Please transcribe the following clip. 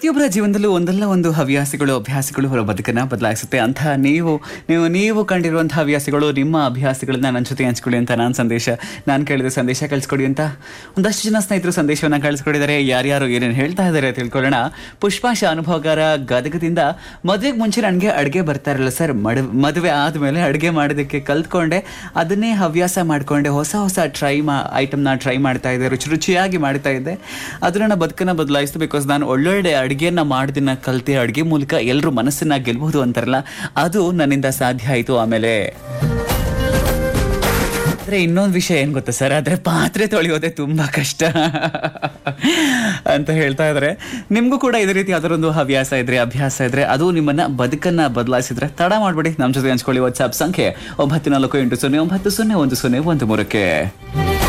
ಪ್ರತಿಯೊಬ್ಬರ ಜೀವನದಲ್ಲೂ ಒಂದಲ್ಲ ಒಂದು ಹವ್ಯಾಸಗಳು ಅಭ್ಯಾಸಗಳು ಅವರ ಬದುಕನ್ನ ಬದಲಾಯಿಸುತ್ತೆ ಅಂತಹ ನೀವು ನೀವು ನೀವು ಕಂಡಿರುವಂತಹ ಹವ್ಯಾಸಗಳು ನಿಮ್ಮ ಅಭ್ಯಾಸಗಳನ್ನ ನನ್ನ ಜೊತೆ ಹಂಚ್ಕೊಳ್ಳಿ ಅಂತ ನಾನು ಸಂದೇಶ ನಾನು ಕೇಳಿದ ಸಂದೇಶ ಕಳಿಸ್ಕೊಡಿ ಅಂತ ಒಂದಷ್ಟು ಜನ ಸ್ನೇಹಿತರು ಸಂದೇಶವನ್ನ ಕಳಿಸ್ಕೊಡಿದ್ದಾರೆ ಯಾರ್ಯಾರು ಏನೇನು ಹೇಳ್ತಾ ಇದ್ದಾರೆ ತಿಳ್ಕೊಳ್ಳೋಣ ಪುಷ್ಪಾಶ ಅನುಭವಗಾರ ಗದಗದಿಂದ ಮದುವೆಗೆ ಮುಂಚೆ ನನಗೆ ಅಡುಗೆ ಬರ್ತಾ ಇರಲ್ಲ ಸರ್ ಮಡ್ ಮದುವೆ ಆದಮೇಲೆ ಅಡುಗೆ ಮಾಡೋದಕ್ಕೆ ಕಲ್ತ್ಕೊಂಡೆ ಅದನ್ನೇ ಹವ್ಯಾಸ ಮಾಡ್ಕೊಂಡೆ ಹೊಸ ಹೊಸ ಟ್ರೈ ಮಾ ಐಟಮ್ನ ಟ್ರೈ ಮಾಡ್ತಾ ಇದ್ದೆ ರುಚಿ ರುಚಿಯಾಗಿ ಮಾಡ್ತಾ ಇದ್ದೆ ಅದು ನನ್ನ ಬದುಕನ್ನ ಬದಲಾಯಿಸ್ತು ಬಿಕಾಸ್ ನಾನು ಒಳ್ಳೊಳ್ಳೆ ಅಡುಗೆನ ಮಾಡೋದನ್ನ ಕಲ್ತೆ ಅಡುಗೆ ಮೂಲಕ ಎಲ್ಲರೂ ಮನಸ್ಸನ್ನ ಗೆಲ್ಬಹುದು ಅಂತಾರಲ್ಲ ಅದು ನನ್ನಿಂದ ಸಾಧ್ಯ ಆಯಿತು ಆಮೇಲೆ ಆದ್ರೆ ಇನ್ನೊಂದು ವಿಷಯ ಏನ್ ಗೊತ್ತಾ ಸರ್ ಆದ್ರೆ ಪಾತ್ರೆ ತೊಳೆಯೋದೇ ತುಂಬಾ ಕಷ್ಟ ಅಂತ ಹೇಳ್ತಾ ಇದ್ರೆ ನಿಮ್ಗೂ ಕೂಡ ಇದೇ ರೀತಿ ಯಾವ್ದಾರೊಂದು ಹವ್ಯಾಸ ಇದ್ರೆ ಅಭ್ಯಾಸ ಇದ್ರೆ ಅದು ನಿಮ್ಮನ್ನ ಬದುಕನ್ನ ಬದಲಾಯಿಸಿದ್ರೆ ತಡ ಮಾಡ್ಬೇಡಿ ನಮ್ಮ ಜೊತೆ ಹಂಚ್ಕೊಳ್ಳಿ ವಾಟ್ಸ್ಆಪ್ ಸಂಖ್ಯೆ ಒಂಬತ್ತು ನಾಲ್ಕು ಎಂಟು ಸೊನ್ನೆ ಒಂಬತ್ತು ಸೊನ್ನೆ ಒಂದು ಸೊನ್ನೆ ಒಂದು ಮೂರಕ್ಕೆ